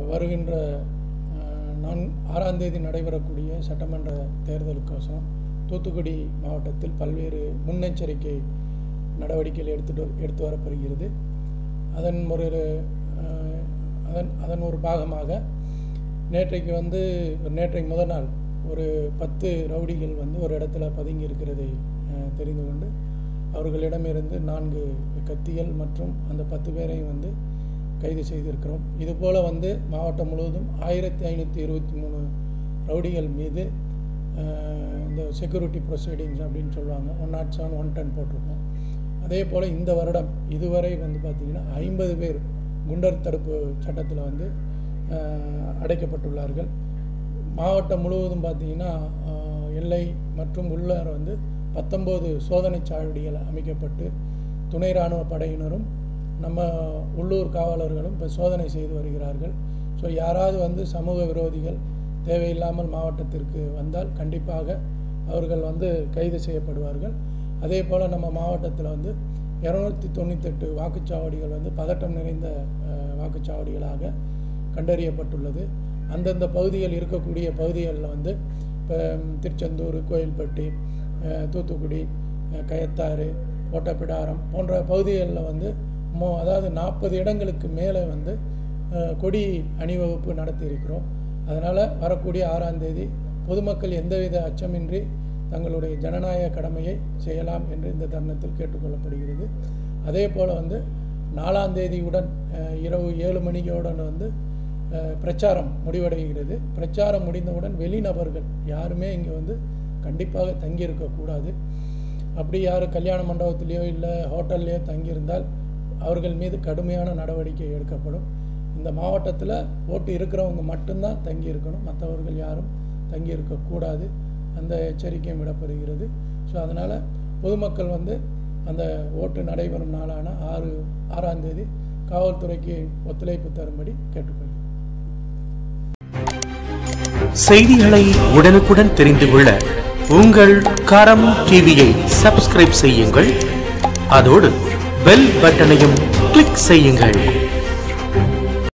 வருகின்ற அஹ், நான் ஆறாம் தேதி நடைபெறக்கூடிய சட்டமன்ற தேர்தலுக்கோசரம் தூத்துக்குடி மாவட்டத்தில் பல்வேறு முன்னெச்சரிக்கை நடவடிக்கைகள் எடுத்துட்டு எடுத்து வரப்படுகிறது அதன் ஒரு அஹ், அதன் அதன் ஒரு பாகமாக நேற்றைக்கு வந்து நேற்றைக்கு முதல் நாள் ஒரு பத்து ரவுடிகள் வந்து ஒரு இடத்துல பதுங்கி இருக்கிறதை அஹ், தெரிந்து கொண்டு அவர்களிடமிருந்து நான்கு கத்திகள் மற்றும் அந்த பத்து பேரையும் வந்து கைது செய்திருக்கிறோம் இதுபோல் வந்து மாவட்டம் முழுவதும் ஆயிரத்தி ஐநூற்றி இருபத்தி மூணு ரவுடிகள் மீது அஹ், இந்த செக்யூரிட்டி ப்ரொசீடிங்ஸ் அப்படின்னு சொல்லுவாங்க one nought seven one ten போட்டிருக்கோம் அதே போல் இந்த வருடம் இதுவரை வந்து பார்த்திங்கன்னா ஐம்பது பேர் குண்டர் தடுப்பு சட்டத்தில் வந்து அஹ், அடைக்கப்பட்டுள்ளார்கள் மாவட்டம் முழுவதும் பார்த்திங்கன்னா அஹ், எல்லை மற்றும் உள்ளார வந்து பத்தொம்போது சோதனை சாவடிகள் அமைக்கப்பட்டு துணை இராணுவ படையினரும் நம்ம உள்ளூர் காவலர்களும் இப்போ சோதனை செய்து வருகிறார்கள் ஸோ யாராவது வந்து சமூக விரோதிகள் தேவையில்லாமல் மாவட்டத்திற்கு வந்தால் கண்டிப்பாக அவர்கள் வந்து கைது செய்யப்படுவார்கள் அதே போல் நம்ம மாவட்டத்தில் வந்து இரநூத்தி தொண்ணூத்தெட்டு வாக்குச்சாவடிகள் வந்து பதட்டம் நிறைந்த அஹ், வாக்குச்சாவடிகளாக கண்டறியப்பட்டுள்ளது அந்தந்த பகுதிகள் இருக்கக்கூடிய பகுதிகளில் வந்து இப்போ திருச்செந்தூர் கோயில்பட்டி அஹ், தூத்துக்குடி அஹ், கயத்தாறு ஓட்டப்பிடாரம் போன்ற பகுதிகளில் வந்து மோ அதாவது நாற்பது இடங்களுக்கு மேலே வந்து அஹ், கொடி அணிவகுப்பு நடத்தியிருக்கிறோம் அதனால் வரக்கூடிய ஆறாம் தேதி பொதுமக்கள் எந்தவித அச்சமின்றி தங்களுடைய ஜனநாயக கடமையை செய்யலாம் என்று இந்த தருணத்தில் கேட்டுக்கொள்ளப்படுகிறது அதே போல் வந்து நாலாம் தேதியுடன் அஹ், இரவு ஏழு மணியோடன் வந்து அஹ், பிரச்சாரம் முடிவடைகிறது பிரச்சாரம் முடிந்தவுடன் வெளிநபர்கள் யாருமே இங்கே வந்து கண்டிப்பாக தங்கியிருக்கக்கூடாது அப்படி யார் கல்யாண மண்டபத்திலேயோ இல்லை ஹோட்டல்லையோ தங்கியிருந்தால் அவர்கள் மீது கடுமையான நடவடிக்கை எடுக்கப்படும் இந்த மாவட்டத்தில் ஓட்டு இருக்கிறவங்க மட்டும்தான் தங்கி இருக்கணும் மற்றவர்கள் யாரும் தங்கி இருக்கக்கூடாது அந்த எச்சரிக்கையும் விடப்படுகிறது ஸோ அதனால் பொதுமக்கள் வந்து அந்த ஓட்டு நடைபெறும் நாளான ஆறு ஆறாம் தேதி காவல்துறைக்கு ஒத்துழைப்பு தரும்படி கேட்டுக்கொள்கிறேன் செய்திகளை உடனுக்குடன் தெரிந்து கொள்ள உங்கள் கரம் டிவியை சப்ஸ்கிரைப் செய்யுங்கள் அதோடு பெல் பட்டனையும் கிளிக் செய்யுங்கள்